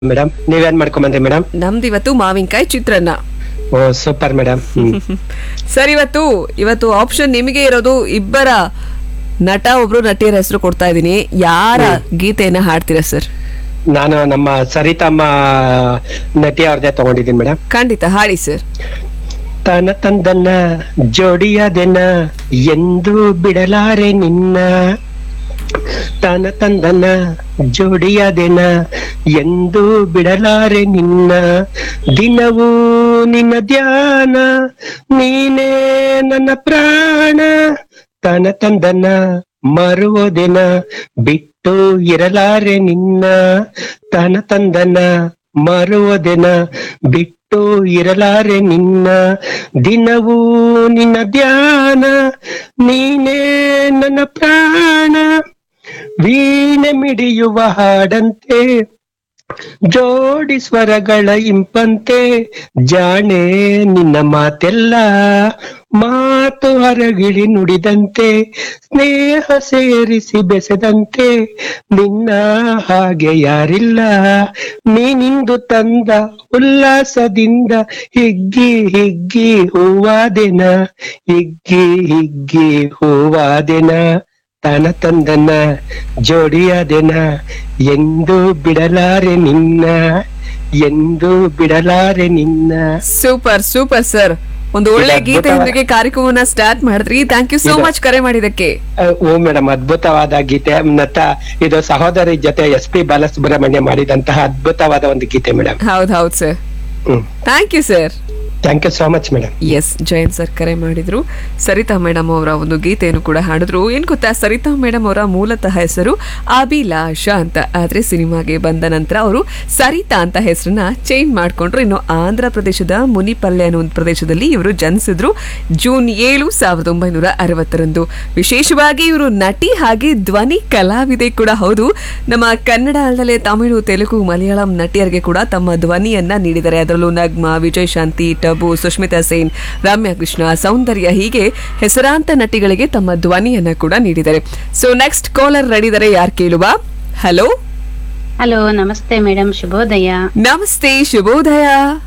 Madam ನೀವೇನ್ ಮಾಡ್ಕೊಂಬಂದ್ರಿ madam ನಮ್ದಿವತ್ತು ಮಾವಿನಕಾಯಿ ಚಿತ್ರಾನ್ನ ಓ ಸೂಪರ್ ಮೇಡಮ್ ಹ್ಮ್ ಸರ್ ಇವತ್ತು ಇವತ್ತು ಆಪ್ಷನ್ ನಿಮಗೆ ಇರೋದು ಇಬ್ಬರ ನಟ ಒಬ್ರು ನಟಿಯರ ಹೆಸರು ಕೊಡ್ತಾ ಇದ್ದೀನಿ ಯಾರ ಗೀತೆಯನ್ನ ಹಾಡ್ತೀರಾ ಸರ್ ನಾನು ನಮ್ಮ ಸರಿತಮ್ಮ ನಟಿ ಅವ್ರದ್ದೇ ತಗೊಂಡಿದ್ದೀನಿ ಮೇಡಮ್ ಖಂಡಿತ ಹಾಡಿ ಸರ್ ತನ ತಂದನ್ನ ಜೋಡಿಯದೆನ ಎಂದು ಬಿಡಲಾರೆ ನಿನ್ನ ತನ ತಂದನ ಜೋಡಿಯದೆನ ಎಂದು ಬಿಡಲಾರೆ ನಿನ್ನ ದಿನವೂ ನಿನ್ನ ಧ್ಯಾನ ನೀನೇ ನನ್ನ ಪ್ರಾಣ ತನ ತಂದನ ಮರುವುದಿನ ಬಿಟ್ಟು ಇರಲಾರೆ ನಿನ್ನ ತನ ತಂದನ ಮರುವುದಿನ ಬಿಟ್ಟು ಇರಲಾರೆ ನಿನ್ನ ದಿನವೂ ನಿನ್ನ ಧ್ಯಾನ ನೀನೇ ನನ್ನ ಪ್ರಾಣ ವೀಣೆ ಮಿಡಿಯುವ ಹಾಡಂತೆ ಜೋಡಿ ಸ್ವರಗಳ ಇಂಪಂತೆ ಜಾಣೆ ನಿನ್ನ ಮಾತೆಲ್ಲ ಮಾತು ಹೊರಗಿಳಿ ನುಡಿದಂತೆ ಸ್ನೇಹ ಸೇರಿಸಿ ಬೆಸೆದಂತೆ ನಿನ್ನ ಹಾಗೆ ಯಾರಿಲ್ಲ ನೀನಿಂದು ತಂದ ಉಲ್ಲಾಸದಿಂದ ಹಿಗ್ಗಿ ಹಿಗ್ಗಿ ಹೂವಾದೆನ ಹಿಗ್ಗಿ ಹಿಗ್ಗಿ ಹೂವಾದೆನ ತನ ತಂದನ ಜೋಡಿಯಾದೆನ ಎಂದು ಬಿಡಲಾರೆ ನಿನ್ನ ಎಂದು ಬಿಡಲಾರೆ ನಿನ್ನ ಸೂಪರ್ ಸೂಪರ್ ಸರ್ ಒಂದು ಒಳ್ಳೆ ಇದು ಗೀತೆಯೊಂದಿಗೆ ಕಾರ್ಯಕ್ರಮವನ್ನ ಸ್ಟಾರ್ಟ್ ಮಾಡಿದ್ರಿ ಥ್ಯಾಂಕ್ ಯು ಸೋ ಇದು- ಮಚ್ ಕರೆ ಮಾಡಿದಕ್ಕೆ ಅಹ್, ಓ ಮೇಡಮ್ ಅದ್ಭುತವಾದ ಗೀತೆ ನಟ ಇದು ಸಹೋದರಿ ಜೊತೆ ಎಸ್ ಪಿ ಬಾಲಸುಬ್ರಹ್ಮಣ್ಯ ಮಾಡಿದಂತಹ ಅದ್ಭುತವಾದ ಒಂದು ಗೀತೆ ಮೇಡಮ್ ಹೌದ್ ಹೌದ್ ಸರ್ ಹ್ಮ್ thank you sir thank you so much madam S Jayanth sir ಕರೆ ಮಾಡಿದ್ರು ಸರಿತಾ ಮೇಡಮ್ ಅವರ ಒಂದು ಗೀತೆಯನ್ನು ಕೂಡ ಹಾಡಿದ್ರು ಏನ್ ಗೊತ್ತಾ ಸರಿತಾ ಮೇಡಮ್ ಅವರ ಮೂಲತಃ ಹೆಸರು ಅಭಿಲಾಷ ಅಂತ ಆದ್ರೆ ಸಿನಿಮಾಗೆ ಬಂದ ನಂತರ ಅವರು ಸರಿತಾ ಅಂತ ಹೆಸರನ್ನ ಚೇಂಜ್ ಮಾಡ್ಕೊಂಡ್ರು ಇನ್ನು ಆಂಧ್ರ ಪ್ರದೇಶದ ಮುನಿಪಲ್ಲೆ ಅನ್ನೋ ಒಂದು ಪ್ರದೇಶದಲ್ಲಿ ಇವರು ಜನಿಸಿದ್ರು ಜೂನ್ ಏಳು ಸಾವಿರದ ಒಂಬೈನೂರ ಅರವತ್ತರಂದು ವಿಶೇಷವಾಗಿ ಇವರು ನಟಿ ಹಾಗೆ ಧ್ವನಿ ಕಲಾವಿದೆ ಕೂಡ ಹೌದು ನಮ್ಮ ಕನ್ನಡ ಅಲ್ಲದೆ ತಮಿಳು ತೆಲುಗು ಮಲಯಾಳಂ ನಟಿಯರಿಗೆ ಕೂಡ ತಮ್ಮ ಧ್ವನಿಯನ್ನ ನೀಡಿದ್ದಾರೆ ಅದರಲ್ಲೂ ನಗ್ಮಾ ವಿಜಯ್ ಶಾಂತಿ ಟಬು ಸುಷ್ಮಿತಾ ಸೇನ್ ರಮ್ಯಾ ಕೃಷ್ಣ ಸೌಂದರ್ಯ ಹೀಗೆ ಹೆಸರಾಂತ ನಟಿಗಳಿಗೆ ತಮ್ಮ ಧ್ವನಿಯನ್ನ ಕೂಡ ನೀಡಿದ್ದಾರೆ ಸೊ ನೆಕ್ಸ್ಟ್ ಕಾಲರ್ ರೆಡಿದರೆ ಯಾರು ಕೇಳುವ ಹಲೋ ಹಲೋ ನಮಸ್ತೆ ಮೇಡಮ್ ಶುಭೋದಯ ನಮಸ್ತೆ ಶುಭೋದಯ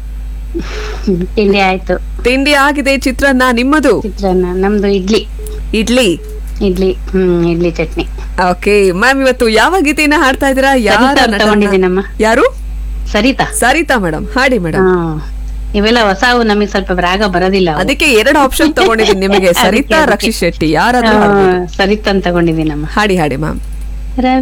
ತಿಂಡಿ ಆಯ್ತು ತಿಂಡಿ ಆಗಿದೆ ಚಿತ್ರಾನ್ನ ನಿಮ್ಮದು ಚಿತ್ರಾನ್ನ ನಮ್ದು ಇಡ್ಲಿ ಇಡ್ಲಿ ಇಡ್ಲಿ ಹ್ಮ್ ಇಡ್ಲಿ ಚಟ್ನಿ ಓಕೆ ಮ್ಯಾಮ್ ಇವತ್ತು ಯಾವ ಗೀತೆಯನ್ನ ಹಾಡ್ತಾ ಇದ್ದೀರಾ ಯಾರ ಸರಿತಾ ನಟನ- ತಗೊಂಡಿದ್ದೀನಮ್ಮ. ಯಾರು ಸರಿತಾ ಸರಿತಾ ಮೇಡಮ್ ಹಾಡಿ ಮೇಡಮ್ ಹಾ ಇವೆಲ್ಲ ಹೊಸವು ನಮಗೆ ಸ್ವಲ್ಪ ರಾಗ ಬರೋದಿಲ್ಲ ಅವು. ಅದಕ್ಕೆ ಎರಡು ಆಪ್ಷನ್ ತಗೊಂಡಿದ್ದೀನಿ ನಿಮಗೆ ಅದಕ್ಕೆ, ಸರಿತಾ ಅದಕ್ಕೆ. ರಕ್ಷಿತ್ ಶೆಟ್ಟಿ ಯಾರಾದ್ರೂ ಹಾ, ಹಾಡ್ಬೋದು. ಸರಿತಾ ಅಂತ ತಗೊಂಡಿದ್ದೀನಮ್ಮ ಹಾಡಿ ಹಾಡಿ ಮ್ಯಾಮ್ ರವಿ